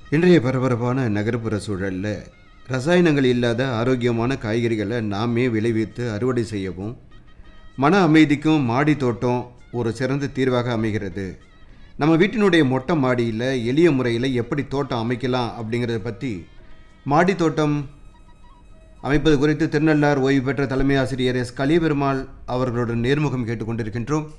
இன்றைய பரபரப்பான நகர்ப்புற சூழலில் ரசாயனங்கள் இல்லாத ஆரோக்கியமான காய்கறிகளை நாமே விளைவித்து அறுவடை செய்யவும் மன அமைதிக்கும் மாடி தோட்டம் ஒரு சிறந்த தீர்வாக அமைகிறது நம்ம வீட்டினுடைய மொட்டை மாடியில் எளிய முறையில் எப்படி தோட்டம் அமைக்கலாம் அப்படிங்கிறத பற்றி மாடி தோட்டம் அமைப்பது குறித்து திருநள்ளார் ஓய்வு பெற்ற தலைமை ஆசிரியர் எஸ் கலிபெருமாள் அவர்களுடன் நேர்முகம் கேட்டுக்கொண்டிருக்கின்றோம்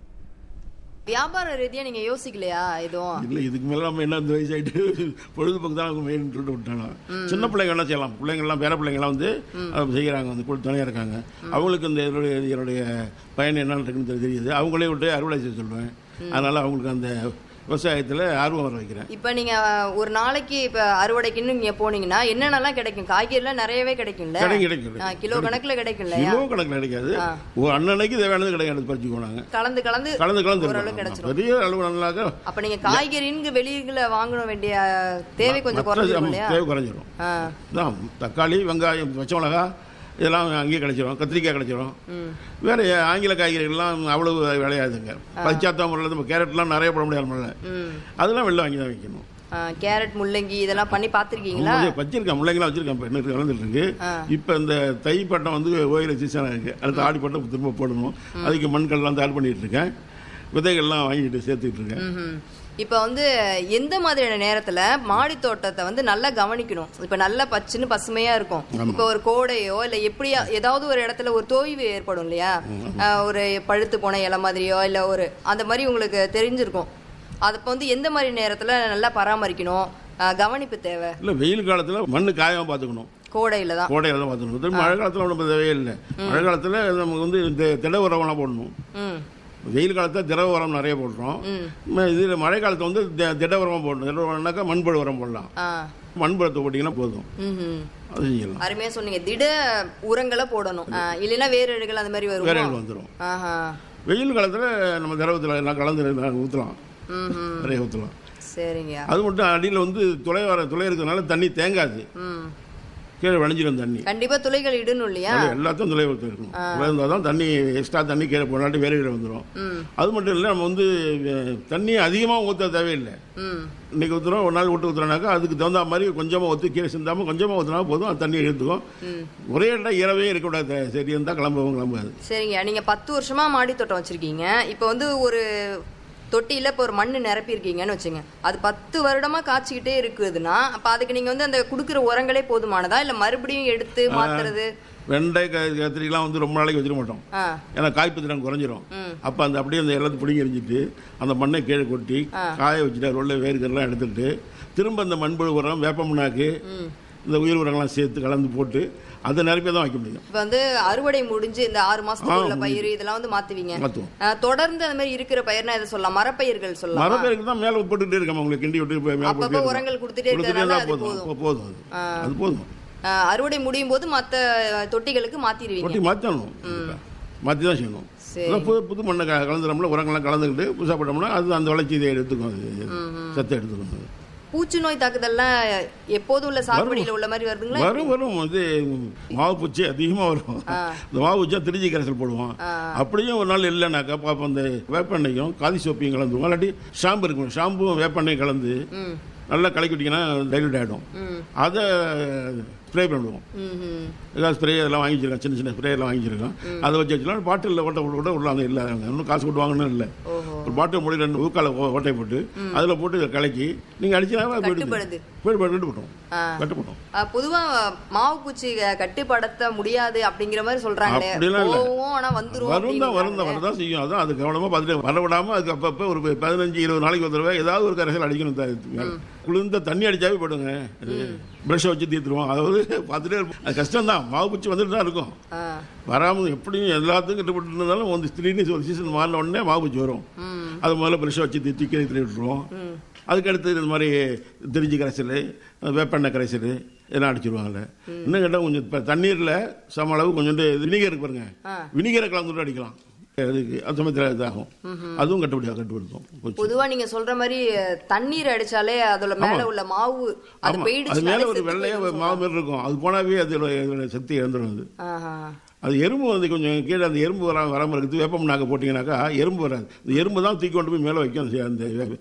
வியாபார ரீதியா நீங்க யோசிக்கலையா எதுவும் இல்லை இதுக்கு மேலே நம்ம என்ன இந்த வயசாயிட்டு பொழுதுபோக்கு தான் அவங்க மெயின் சொல்லிட்டு விட்டாங்க சின்ன பிள்ளைங்க என்ன செய்யலாம் பிள்ளைங்கள்லாம் பேர பிள்ளைங்களாம் வந்து அதை செய்கிறாங்க வந்து கூட துணையாக இருக்காங்க அவங்களுக்கு இந்த இதனுடைய இதனுடைய பயன் என்னன்னு இருக்குன்னு தெரி- தெரியுது அவங்களே விட்டு அறுவடை செய்ய சொல்லுவேன் அதனால் அவங்களுக்கு அந்த விவசாயத்தில் ஆர்வம் வர வைக்கிறேன் இப்ப நீங்க ஒரு நாளைக்கு இப்ப அறுவடைக்குன்னு நீங்க போனீங்கன்னா என்னென்னலாம் கிடைக்கும் காய்கறிலாம் நிறையவே கிடைக்கும்ல கிடைக்கும் கிடைக்கும் ஆ, கிலோ கணக்குல கிடைக்கும் இல்லையா கிலோ கணக்கில் கிடைக்காது ஒரு அன்னன்னைக்கு தேவையானது கிடைக்காது பறிச்சுக்குவோம் நாங்கள் கலந்து கலந்து கலந்து கலந்து ஓரளவு இருக்கணும். கிடைச்சிரும் பெரிய அளவு நல்லாக்க அப்ப நீங்க காய்கறின்னு வெளியில வாங்க வேண்டிய தேவை கொஞ்சம் குறைஞ்சிரும் இல்லையா தேவை குறைஞ்சிரும் ஆ, தான் தக்காளி வெங்காயம் பச்சை மிளகா இதெல்லாம் அங்கேயே கிடைச்சிரும் கத்திரிக்காய் கிடைச்சிரும் ம். வேற ஆங்கில காய்கறிகள்லாம் அவ்வளவு விளையாதுங்க பச்சாத்தா முறையில் நம்ம கேரட்லாம் நிறைய போட முடியாது முறையில் ம். அதெல்லாம் வெளில வாங்கி தான் வைக்கணும் ஆ, கேரட் முள்ளங்கி இதெல்லாம் பண்ணி பாத்திருக்கீங்களா வச்சிருக்கேன் முள்ளைங்களாம் வச்சிருக்கேன் இப்போ இன்னும் கலந்துட்டு இருக்கு இப்போ இந்த தை பட்டம் வந்து ஓயில சீசனாக இருக்கு அடுத்து ஆடி பட்டம் திரும்ப போடணும் அதுக்கு மண்கள்லாம் தயார் பண்ணிட்டு இருக்கேன் விதைகள்லாம் வாங்கிட்டு சேர்த்துக்கிட்டு இருக்கேன் ம்ஹும். இப்ப வந்து எந்த மாதிரியான நேரத்துல மாடி தோட்டத்தை வந்து நல்லா கவனிக்கணும் இப்ப நல்லா பச்சுன்னு பசுமையா இருக்கும் இப்ப ஒரு கோடையோ இல்ல எப்படியா ஏதாவது ஒரு இடத்துல ஒரு தோய்வு ஏற்படும் இல்லையா ஆஹ் ஒரு பழுத்து போன இலை மாதிரியோ இல்ல ஒரு அந்த மாதிரி உங்களுக்கு தெரிஞ்சிருக்கும் அதப்ப வந்து எந்த மாதிரி நேரத்துல நல்லா பராமரிக்கணும் ஆஹ் கவனிப்பு தேவை இல்லை வெயில் காலத்தில் மண்ணு காயாம பார்த்துக்கணும் கோடையில தான் கோடையில் தான் பார்த்துக்கணும் திரும்ப மழை காலத்தில் ஒன்றும் தேவையே இல்லை மழை காலத்தில் நமக்கு வந்து இந்த திட உரம்லாம் போடணும் ம் வெயில் காலத்தில் திரவ உரம் நிறைய போடுறோம் ம் இதில் மழை காலத்தில் வந்து தி- திட உரம் போடணும் திட உரம்னாக்கா மண்புழு உரம் போடலாம் ஆ மண்புழத்தை போட்டிங்கன்னா போதும் ம் அது செஞ்சிடலாம் அருமையா சொன்னீங்க திட உரங்களை போடணும் ஆஹ் இல்லைன்னா வேரழுகள் அந்த மாதிரி வேற வரும் வந்துடும் ஆஹா வெயில் காலத்தில் நம்ம திரவத்தில் எல்லாம் கலந்து ஊற்றலாம் ம் நிறைய ஊற்றலாம் சரிங்க அது மட்டும் அடியில் வந்து துளை வர துளை இருக்கிறதுனால தண்ணி தேங்காது ம் கீழே வளைஞ்சிடும் தண்ணி கண்டிப்பா துளைகள் இடணும் இல்லையா அது எல்லாத்தையும் துளை ஊற்ற இருக்கணும் துளை இருந்தால் தான் தண்ணி எக்ஸ்ட்ரா தண்ணி கீழே போனாட்டி வேற கீழே வந்துடும் ம் அது மட்டும் இல்லை நம்ம வந்து அஹ், தண்ணி அதிகமாக ஊற்ற தேவையில்லை ம் இன்னைக்கு ஊற்றுறோம் ஒரு நாள் விட்டு ஊற்றுறோம்னாக்கா அதுக்கு தகுந்த மாதிரி கொஞ்சமாக ஊற்றி கீழே சிந்தாமல் கொஞ்சமாக ஊற்றினா போதும் அது தண்ணி இழுத்துக்கும் ஒரே இடம் இரவே இருக்கக்கூடாது சரி இருந்தால் கிளம்பவும் கிளம்பாது சரிங்க நீங்க பத்து வருஷமா மாடி தோட்டம் வச்சிருக்கீங்க இப்போ வந்து ஒரு தொட்டியில இப்போ ஒரு மண்ணு நிரப்பியிருக்கீங்கன்னு வச்சுங்க அது பத்து வருடமா காய்ச்சிக்கிட்டே இருக்குதுன்னா அப்ப அதுக்கு நீங்க வந்து அந்த குடுக்குற உரங்களே போதுமானதா இல்ல மறுபடியும் எடுத்து மாத்துறது வெண்டை க கத்திரிக்கெல்லாம் வந்து ரொம்ப நாளைக்கு வச்சிட மாட்டோம் ஆ ஏன்னா காய்ப்பு திறன் குறைஞ்சிரும் ம். அப்போ அந்த அப்படியே அந்த எல்லாத்தையும் பிடிங்கி எரிஞ்சிட்டு அந்த மண்ணை கீழே கொட்டி காய வச்சுட்டு அது உள்ள வேர்க்கெல்லாம் எடுத்துட்டு திரும்ப அந்த மண்புழு உரம் வேப்ப முன்னாக்கு இந்த உயிர் உரங்கள்லாம் சேர்த்து கலந்து போட்டு அதை நிரப்பி தான் வைக்க முடியும் இப்போ வந்து அறுவடை முடிஞ்சு இந்த ஆறு மாசத்துக்கு உள்ள பயிர் இதெல்லாம் வந்து மாத்துவீங்க மாற்றுவோம் ஆ, தொடர்ந்து அந்த மாதிரி இருக்கிற பயிர்னா இதை சொல்லலாம் மரப்பயிர்கள் சொல்லலாம் மரப்பேருக்கு தான் மேலே போட்டுக்கிட்டே இருக்காம உங்களுக்கு கிண்டி விட்டு போய் மேலே அப்பப்போ போட்டுட்டே உரங்கள் இருக்கோம். கொடுத்துட்டே கொடுத்துட்டே இருக்கிறதுனால இருந்தா அது போதும் அப்போ போதும் அது அது போதும் ஆ, அறுவடை முடியும் போது மத்த தொட்டிகளுக்கு மாத்திடுவீங்க கொட்டி மாற்றணும் மாற்றி தான் செய்யணும் சரி. அதான் புது புது மண்ணை க- கலந்துட்டோம்னா உரங்கள்லாம் கலந்துக்கிட்டு புதுசாக போட்டோம்னா அது அந்த வளர்ச்சி இதை எடுத்துக்கும் அது சத்தை எடுத்துக்கும் அது. பூச்சி நோய் தாக்குதல்லாம் எப்போதும் உள்ள சாகுபடியில உள்ள மாதிரி வருதுங்களா வரும் வரும் வந்து மாவு பூச்சி அதிகமாக வரும் இந்த மாவு பூச்சா திருச்சி கரைசல் போடுவோம் அப்படியும் ஒரு நாள் இல்லைனாக்கா பார்ப்போம் அந்த வேப்பெண்ணையும் காதி சோப்பையும் கலந்துருவோம் இல்லாட்டி ஷாம்பு இருக்கும் ஷாம்பும் வேப்பெண்ணையும் கலந்து ம் நல்லா கலக்கி விட்டிங்கன்னா டைல்யூட் ஆகிடும் ம் அதை ஸ்ப்ரே பண்ணுவோம் ம் ம் ஏதாவது ஸ்ப்ரே எல்லாம் வாங்கி வச்சிருக்கோம் சின்ன சின்ன ஸ்ப்ரே எல்லாம் வாங்கி வச்சிருக்கோம் அதை வச்சு வச்சுக்கலாம் பாட்டிலில் ஓட்டை போட்டு கூட விடலாம் அது இல்லை இன்னும் காசு போட்டு வாங்கணும் இல்லை ஓஹோ ஒரு பாட்டில் மூடி ரெண்டு ஊக்கால ஓ- ஓட்டை போட்டு அதில் போட்டு இதை கலக்கி நீங்கள் அடிச்சினா கட்டுப்படுது. போயிடுது போயிட்டு போயிட்டு போட்டோம் ஆ. கட்டுப்பட்டோம் ஆ, பொதுவா மாவு பூச்சி கட்டுப்படுத்த முடியாது அப்படிங்கிற மாதிரி சொல்றாங்களே அப்படிலாம் இல்ல. போவோம் ஆனா வந்துரும் வரும் தான் வரும் தான் வரதான் செய்யும் அதான் அது கவனமாக பார்த்துட்டு வர விடாமல் அதுக்கு அப்பப்போ ஒரு பதினஞ்சு இருபது நாளைக்கு ஒரு தடவை ஏதாவது ஒரு கரைசல் அடிக்கணும் த- இதுக்கு மேல. குளிர்ந்த தண்ணி அடிச்சாவே போடுங்க ப்ரஷ்ஷை வச்சு தீர்த்துருவோம் அதாவது பார்த்துட்டே இருப்போம் அது கஷ்டம் தான் மாவு பூச்சி வந்துட்டு தான் இருக்கும் ஆ. வராமல் எப்படியும் எல்லாத்துக்கும் கட்டுப்பட்டு இருந்தாலும் வந்து திடீர்னு ஒரு சீசன் மாறின உடனே மாவு பூச்சி வரும் ம் அது முதல்ல ப்ரெஷ்ஷை வச்சு திட்டி கீழே தள்ளி விட்டுருவோம் ம் அதுக்கடுத்து இது மாதிரி திருச்சி கரைசல் வேப்பெண்ணெய் கரைசல் இதெல்லாம் அடிச்சிருவாங்கல்ல இன்னும் கேட்டால் கொஞ்சம் இப்போ தண்ணீரில் சம அளவு கொஞ்சோண்டு வினிகர் இருக்கு பாருங்க ஆ. வினிகரை கலந்துட்டு அடிக்கலாம் அதுக்கு அது சமயத்தில் இதாகும் அதுவும் கட்டுப்படியாக கட்டுப்படுத்தும் போச்சு. பொதுவா நீங்க சொல்ற மாதிரி தண்ணீர் அடிச்சாலே அதோட மேல உள்ள மாவு அது ஆமா. அது போயிடுச்சு மேலே ஒரு வெள்ளையா ஒரு மாவு மாதிரி இருக்கும் அது போனாவே அதோட அதோட சக்தி இழந்துடும் அது ஆஹா அது எறும்பு வந்து கொஞ்சம் கீழே அந்த எறும்பு வராம வராமல் இருக்குது வேப்பம் நாங்கள் போட்டிங்கனாக்கா எறும்பு வராது இந்த எறும்பு தான் தூக்கி கொண்டு போய் மேலே வைக்கும் அந்த- அந்த